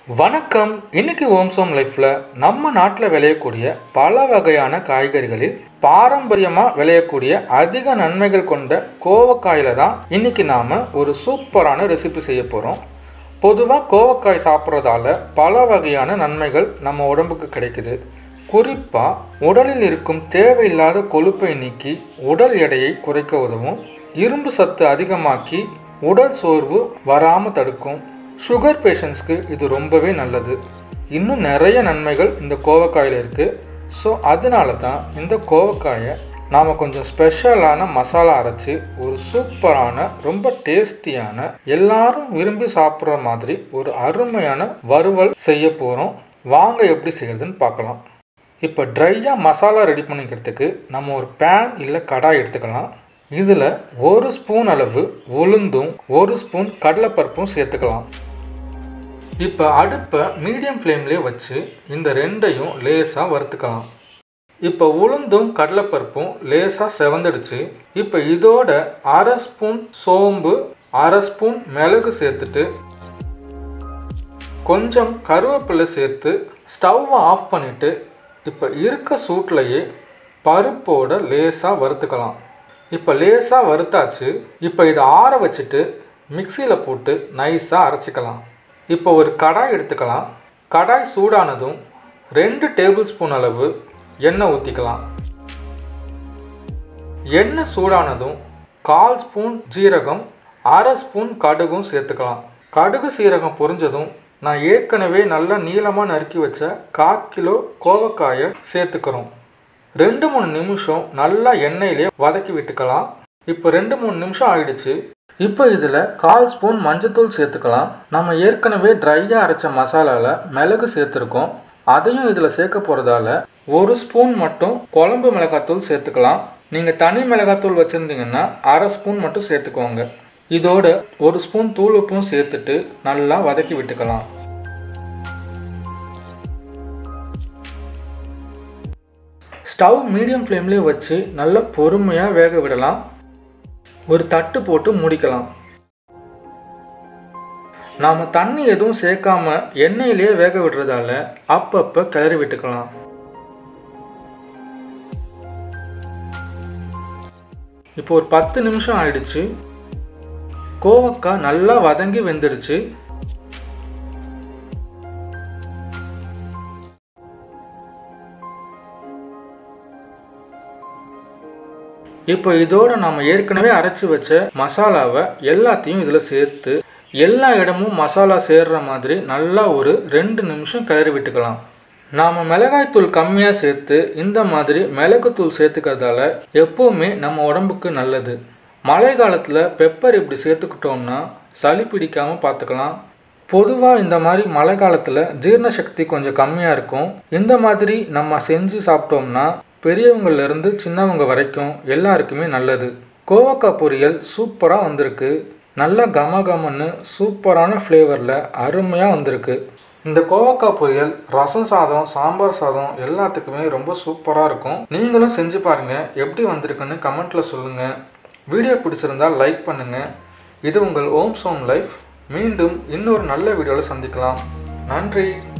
வணக்கம் இன்னைக்கு ஓம்சோம் லைஃப்பில் நம்ம நாட்டில் விளையக்கூடிய பல வகையான காய்கறிகளில் பாரம்பரியமாக விளையக்கூடிய அதிக நன்மைகள் கொண்ட கோவக்காயில் தான் இன்னைக்கு நாம் ஒரு சூப்பரான ரெசிபி செய்ய போகிறோம் பொதுவாக கோவக்காய் சாப்பிட்றதால பல வகையான நன்மைகள் நம்ம உடம்புக்கு கிடைக்குது குறிப்பாக உடலில் இருக்கும் தேவையில்லாத கொழுப்பை நீக்கி உடல் எடையை குறைக்க உதவும் இரும்பு சத்து அதிகமாக்கி உடல் சோர்வு வராமல் தடுக்கும் சுகர் பேஷண்ட்ஸ்க்கு இது ரொம்பவே நல்லது இன்னும் நிறைய நன்மைகள் இந்த கோவக்காயில் இருக்குது ஸோ அதனால தான் இந்த கோவக்காயை நாம் கொஞ்சம் ஸ்பெஷலான மசாலா அரைச்சி ஒரு சூப்பரான ரொம்ப டேஸ்டியான எல்லாரும் விரும்பி சாப்பிட்ற மாதிரி ஒரு அருமையான வறுவல் செய்ய போகிறோம் வாங்க எப்படி செய்கிறதுன்னு பார்க்கலாம் இப்போ ட்ரையாக மசாலா ரெடி பண்ணிக்கிறதுக்கு நம்ம ஒரு பேன் இல்லை கடாய் எடுத்துக்கலாம் இதில் ஒரு ஸ்பூன் அளவு உளுந்தும் ஒரு ஸ்பூன் கடலைப்பருப்பும் சேர்த்துக்கலாம் இப்போ அடுப்பை மீடியம் ஃப்ளேம்லேயே வச்சு இந்த ரெண்டையும் லேசாக வறுத்துக்கலாம் இப்போ உளுந்தும் கடலைப்பருப்பும் லேசாக செவந்துடுச்சு இப்போ இதோட அரை ஸ்பூன் சோம்பு அரை ஸ்பூன் மிளகு சேர்த்துட்டு கொஞ்சம் கருவேப்பிலை சேர்த்து ஸ்டவ்வை ஆஃப் பண்ணிவிட்டு இப்போ இருக்க சூட்லையே பருப்போட லேசாக வறுத்துக்கலாம் இப்போ லேசாக வறுத்தாச்சு இப்போ இதை ஆற வச்சுட்டு மிக்சியில் போட்டு நைஸாக அரைச்சிக்கலாம் இப்போ ஒரு கடாய் எடுத்துக்கலாம் கடாய் சூடானதும் ரெண்டு டேபிள் ஸ்பூன் அளவு எண்ணெய் ஊற்றிக்கலாம் எண்ணெய் சூடானதும் கால் ஸ்பூன் ஜீரகம் அரை ஸ்பூன் கடுகும் சேர்த்துக்கலாம் கடுகு சீரகம் பொரிஞ்சதும் நான் ஏற்கனவே நல்லா நீளமாக நறுக்கி வச்ச கால் கிலோ கோவக்காயை சேர்த்துக்கிறோம் ரெண்டு மூணு நிமிஷம் நல்லா எண்ணெயிலே வதக்கி விட்டுக்கலாம் இப்போ ரெண்டு மூணு நிமிஷம் ஆயிடுச்சு இப்போ இதில் கால் ஸ்பூன் மஞ்சத்தூள் சேர்த்துக்கலாம் நம்ம ஏற்கனவே ட்ரையாக அரைச்ச மசாலாவில் மிளகு சேர்த்துருக்கோம் அதையும் இதில் சேர்க்க போகிறதால ஒரு ஸ்பூன் மட்டும் குழம்பு மிளகாத்தூள் சேர்த்துக்கலாம் நீங்கள் தனி மிளகாத்தூள் வச்சுருந்தீங்கன்னா அரை ஸ்பூன் மட்டும் சேர்த்துக்கோங்க இதோட ஒரு ஸ்பூன் தூள் உப்பும் சேர்த்துட்டு நல்லா வதக்கி விட்டுக்கலாம் ஸ்டவ் மீடியம் ஃப்ளேம்லேயே வச்சு நல்லா பொறுமையாக வேக விடலாம் ஒரு தட்டு போட்டு மூடிக்கலாம் நாம் தண்ணி எதுவும் சேர்க்காம எண்ணெயிலேயே வேக விடுறதால அப்பப்போ கிளறி விட்டுக்கலாம் இப்போ ஒரு பத்து நிமிஷம் ஆயிடுச்சு கோவக்காய் நல்லா வதங்கி வெந்துடுச்சு இப்போ இதோட நம்ம ஏற்கனவே அரைச்சி வச்ச மசாலாவை எல்லாத்தையும் இதில் சேர்த்து எல்லா இடமும் மசாலா சேர்ற மாதிரி நல்லா ஒரு ரெண்டு நிமிஷம் கிளறி விட்டுக்கலாம் நாம் மிளகாய்த்தூள் கம்மியாக சேர்த்து இந்த மாதிரி மிளகுத்தூள் சேர்த்துக்கிறதால எப்போவுமே நம்ம உடம்புக்கு நல்லது மழை காலத்தில் பெப்பர் இப்படி சேர்த்துக்கிட்டோம்னா சளி பிடிக்காமல் பார்த்துக்கலாம் பொதுவாக இந்த மாதிரி மழை காலத்தில் ஜீரண சக்தி கொஞ்சம் கம்மியாக இருக்கும் இந்த மாதிரி நம்ம செஞ்சு சாப்பிட்டோம்னா பெரியவங்கள்லேருந்து சின்னவங்க வரைக்கும் எல்லாருக்குமே நல்லது கோவக்காய் பொரியல் சூப்பராக வந்திருக்கு நல்லா கம கமன்னு சூப்பரான ஃப்ளேவரில் அருமையாக வந்திருக்கு இந்த கோவக்காய் பொரியல் ரசம் சாதம் சாம்பார் சாதம் எல்லாத்துக்குமே ரொம்ப சூப்பராக இருக்கும் நீங்களும் செஞ்சு பாருங்கள் எப்படி வந்திருக்குன்னு கமெண்ட்டில் சொல்லுங்கள் வீடியோ பிடிச்சிருந்தால் லைக் பண்ணுங்கள் இது உங்கள் ஓம் சோம் லைஃப் மீண்டும் இன்னொரு நல்ல வீடியோவில் சந்திக்கலாம் நன்றி